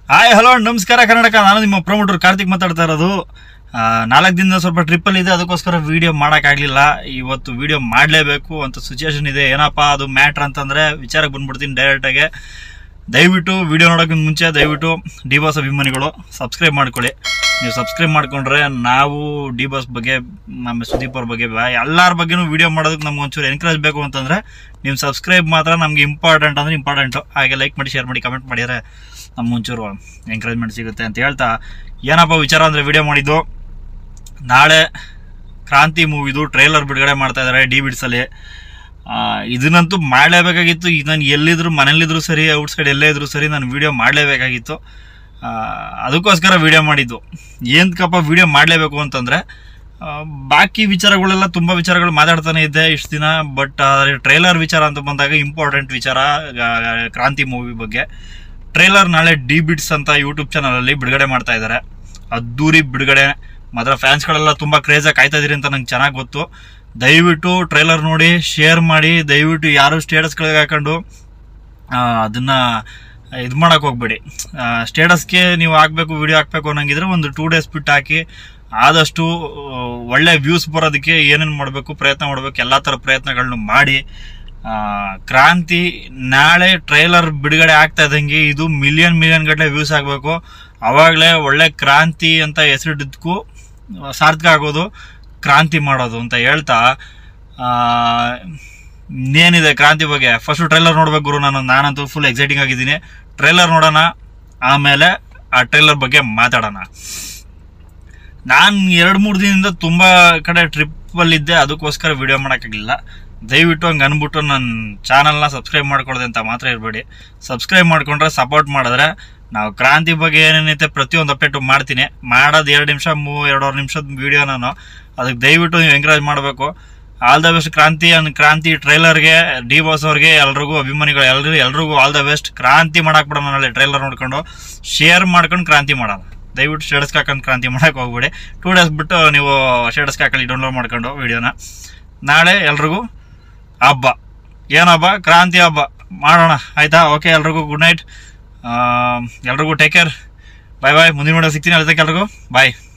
hi hello ನಮಸ್ಕಾರ ಕರ್ನಾಟಕ ನಾನು ನಿಮ್ಮ ಪ್ರಮೋಟರ್ ಕಾರ್ತಿಕ್ ಮಾತಾಡ್ತಾ ಇರೋದು ಆ, ನಾಲ್ಕು ದಿನದ ಸ್ವಲ್ಪ ಟ್ರಿಪ್ಪಲ್ಲಿ ಇದೆ ಅದಕ್ಕೋಸ್ಕರ ವಿಡಿಯೋ ಮಾಡೋಕ್ಕಾಗಲಿಲ್ಲ ಇವತ್ತು ವಿಡಿಯೋ ಮಾಡಲೇಬೇಕು ಅಂತ ಸಿಚುವೇಶನ್ ಇದೆ ಏನಪ್ಪ ಅದು ಮ್ಯಾಟ್ರ್ ಅಂತಂದರೆ ವಿಚಾರಕ್ಕೆ ಬಂದ್ಬಿಡ್ತೀನಿ ಡೈರೆಕ್ಟಾಗಿ ದಯವಿಟ್ಟು ವಿಡಿಯೋ ನೋಡೋಕ್ಕಿಂತ ಮುಂಚೆ ದಯವಿಟ್ಟು ಡಿ ಬಾಸ್ ಅಭಿಮಾನಿಗಳು ಸಬ್ಸ್ಕ್ರೈಬ್ ಮಾಡ್ಕೊಳ್ಳಿ ನೀವು ಸಬ್ಸ್ಕ್ರೈಬ್ ಮಾಡ್ಕೊಂಡ್ರೆ ನಾವು ಡಿ ಬಾಸ್ ಬಗ್ಗೆ ನಮ್ಮ ಸುದೀಪ್ ಅವ್ರ ಬಗ್ಗೆ ಬ- ಎಲ್ಲರ ಬಗ್ಗೆನೂ ವಿಡಿಯೋ ಮಾಡೋದಕ್ಕೆ ನಮ್ಗೆ ಒಂಚೂರು ಎನ್ಕರೇಜ್ ಬೇಕು ಅಂತಂದರೆ ನಿಮ್ಮ ಸಬ್ಸ್ಕ್ರೈಬ್ ಮಾತ್ರ ನಮ್ಗೆ ಇಂಪಾರ್ಟೆಂಟ್ ಅಂದರೆ ಇಂಪಾರ್ಟೆಂಟು ಹಾಗೆ ಲೈಕ್ ಮಾಡಿ ಶೇರ್ ಮಾಡಿ ಕಮೆಂಟ್ ಮಾಡಿದರೆ ನಮ್ಗೆ ಒಂಚೂರು ಎಂಕರೇಜ್ಮೆಂಟ್ ಸಿಗುತ್ತೆ ಅಂತ ಹೇಳ್ತಾ ಏನಪ್ಪ ವಿಚಾರ ಅಂದರೆ ವಿಡಿಯೋ ಮಾಡಿದ್ದು ನಾಳೆ ಕ್ರಾಂತಿ ಮೂವಿದು ಟ್ರೈಲರ್ ಬಿಡುಗಡೆ ಮಾಡ್ತಾ ಇದ್ದಾರೆ ಡಿ ಬಿಡ್ಸಲ್ಲಿ ಇದನ್ನಂತೂ ಮಾಡಲೇಬೇಕಾಗಿತ್ತು ಈಗ ನಾನು ಎಲ್ಲಿದ್ರು ಮನೇಲಿದ್ರು ಸರಿ ಔಟ್ ಸೈಡ್ ಎಲ್ಲೇ ಇದ್ರು ಸರಿ ನಾನು ವಿಡಿಯೋ ಮಾಡಲೇಬೇಕಾಗಿತ್ತು ಅದಕ್ಕೋಸ್ಕರ ವಿಡಿಯೋ ಮಾಡಿದ್ದು ಏನಕ್ಕಪ್ಪ ವಿಡಿಯೋ ಮಾಡಲೇಬೇಕು ಅಂತಂದರೆ ಬಾಕಿ ವಿಚಾರಗಳೆಲ್ಲ ತುಂಬ ವಿಚಾರಗಳು ಮಾತಾಡ್ತಾನೆ ಇದ್ದೆ ಇಷ್ಟು ದಿನ ಬಟ್ ಆದರೆ ಟ್ರೈಲರ್ ವಿಚಾರ ಅಂತ ಬಂದಾಗ ಇಂಪಾರ್ಟೆಂಟ್ ವಿಚಾರ ಆ, ಕ್ರಾಂತಿ ಮೂವಿ ಬಗ್ಗೆ ಟ್ರೈಲರ್ ನಾಳೆ ಡಿ ಬಿಟ್ಸ್ ಅಂತ ಯೂಟ್ಯೂಬ್ ಚಾನಲಲ್ಲಿ ಬಿಡುಗಡೆ ಮಾಡ್ತಾ ಇದ್ದಾರೆ ಅದ್ದೂರಿ ಬಿಡುಗಡೆ ಮಾತ್ರ ಫ್ಯಾನ್ಸ್ಗಳೆಲ್ಲ ತುಂಬ ಕ್ರೇಜಾಗಿ ಕಾಯ್ತಾ ಇದೀರಿ ಅಂತ ನಂಗೆ ಚೆನ್ನಾಗಿ ಗೊತ್ತು ದಯವಿಟ್ಟು ಟ್ರೈಲರ್ ನೋಡಿ ಶೇರ್ ಮಾಡಿ ದಯವಿಟ್ಟು ಯಾರು ಸ್ಟೇಟಸ್ಗಳಿಗೆ ಹಾಕೊಂಡು ಆ, ಅದನ್ನ ಇದು ಮಾಡಕ್ಕೆ ಹೋಗ್ಬೇಡಿ ಸ್ಟೇಟಸ್ಗೆ ನೀವು ಹಾಕ್ಬೇಕು ವಿಡಿಯೋ ಹಾಕ್ಬೇಕು ಅನ್ನಂಗಿದ್ರೆ ಒಂದು ಟೂ ಡೇಸ್ ಬಿಟ್ಟು ಹಾಕಿ ಆದಷ್ಟು ಆ, ಒಳ್ಳೆ ವ್ಯೂಸ್ ಬರೋದಕ್ಕೆ ಏನೇನು ಮಾಡಬೇಕು ಪ್ರಯತ್ನ ಮಾಡಬೇಕು ಎಲ್ಲ ಥರ ಪ್ರಯತ್ನಗಳನ್ನ ಮಾಡಿ ಆ, ಕ್ರಾಂತಿ ನಾಳೆ ಟ್ರೈಲರ್ ಬಿಡುಗಡೆ ಆಗ್ತಾ ಇದ್ದಂಗೆ ಇದು ಮಿಲಿಯನ್ ಮಿಲಿಯನ್ ಗಟ್ಟಲೆ ವ್ಯೂಸ್ ಆಗಬೇಕು ಅವಾಗಲೇ ಒಳ್ಳೆ ಕ್ರಾಂತಿ ಅಂತ ಹೆಸರಿದ್ದಕ್ಕೂ ಸಾರ್ಥಕ ಆಗೋದು ಕ್ರಾಂತಿ ಮಾಡೋದು ಅಂತ ಹೇಳ್ತಾ ಆ, ಇನ್ನೇನಿದೆ ಕ್ರಾಂತಿ ಬಗ್ಗೆ ಫಸ್ಟ್ ಟ್ರೈಲರ್ ನೋಡ್ಬೇಕು ಗುರು ನಾನು ನಾನಂತೂ ಫುಲ್ ಎಕ್ಸೈಟಿಂಗ್ ಆಗಿದ್ದೀನಿ ಟ್ರೈಲರ್ ನೋಡೋಣ ಆಮೇಲೆ ಆ ಟ್ರೈಲರ್ ಬಗ್ಗೆ ಮಾತಾಡೋಣ ನಾನು ಎರಡು ಮೂರು ದಿನದಿಂದ ತುಂಬ ಕಡೆ ಟ್ರಿಪ್ಪಲ್ಲಿದ್ದೆ ಅದಕ್ಕೋಸ್ಕರ ವಿಡಿಯೋ ಮಾಡೋಕ್ಕಾಗಲಿಲ್ಲ ದಯವಿಟ್ಟು ಹಂಗೆ ಅಂದ್ಬಿಟ್ಟು ನನ್ನ ಚಾನಲ್ನ ಸಬ್ಸ್ಕ್ರೈಬ್ ಮಾಡ್ಕೊಳ್ದೆ ಅಂತ ಮಾತ್ರ ಇರಬೇಡಿ ಸಬ್ಸ್ಕ್ರೈಬ್ ಮಾಡ್ಕೊಂಡ್ರೆ ಸಪೋರ್ಟ್ ಮಾಡಿದ್ರೆ ನಾವು ಕ್ರಾಂತಿ ಬಗ್ಗೆ ಏನೇನೈತೆ ಪ್ರತಿಯೊಂದು ಅಪ್ಡೇಟು ಮಾಡ್ತೀನಿ ಮಾಡೋದು ಎರಡು ನಿಮಿಷ ಮೂ ಎರಡೂವರೆ ನಿಮಿಷದ ವಿಡಿಯೋ ನಾನು ಅದಕ್ಕೆ ದಯವಿಟ್ಟು ನೀವು ಎಂಕರೇಜ್ ಮಾಡಬೇಕು ಆಲ್ ದ ಬೆಸ್ಟ್ ಕ್ರಾಂತಿ ಅಂದ್ ಕ್ರಾಂತಿ ಟ್ರೈಲರ್ಗೆ ಡಿ ಬಾಸ್ ಅವ್ರಿಗೆ ಎಲ್ರಿಗೂ ಅಭಿಮಾನಿಗಳು ಎಲ್ರಿಗೂ ಎಲ್ರಿಗೂ ಆಲ್ ದ ಬೆಸ್ಟ್ ಕ್ರಾಂತಿ ಮಾಡಕ್ಕೆ ಬಿಡೋಣ ನಾಳೆ ಟ್ರೈಲರ್ ನೋಡ್ಕೊಂಡು ಶೇರ್ ಮಾಡ್ಕೊಂಡು ಕ್ರಾಂತಿ ಮಾಡೋಣ ದಯವಿಟ್ಟು ಸ್ಟೇಟಸ್ಗೆ ಹಾಕೊಂಡು ಕ್ರಾಂತಿ ಮಾಡಕ್ಕೆ ಹೋಗ್ಬೇಡಿ ಟೂ ಡೇಸ್ ಬಿಟ್ಟು ನೀವು ಸ್ಟೇಟಸ್ಗೆ ಹಾಕಲಿ ಡೌನ್ಲೋಡ್ ಮಾಡ್ಕೊಂಡು ವಿಡಿಯೋನ ನಾಳೆ ಎಲ್ರಿಗೂ ಹಬ್ಬ ಏನು ಹಬ್ಬ ಕ್ರಾಂತಿ ಹಬ್ಬ ಮಾಡೋಣ ಆಯ್ತಾ ಓಕೆ ಎಲ್ರಿಗೂ ಗುಡ್ ನೈಟ್ ಎಲ್ರಿಗೂ ಟೇಕ್ ಕೇರ್ ಬಾಯ್ ಬಾಯ್ ಮುಂದಿನ ವಿಡಿಯೋ ಸಿಗ್ತೀನಿ ಅಲ್ಲಿ ತನಕ ಎಲ್ರಿಗೂ ಬಾಯ್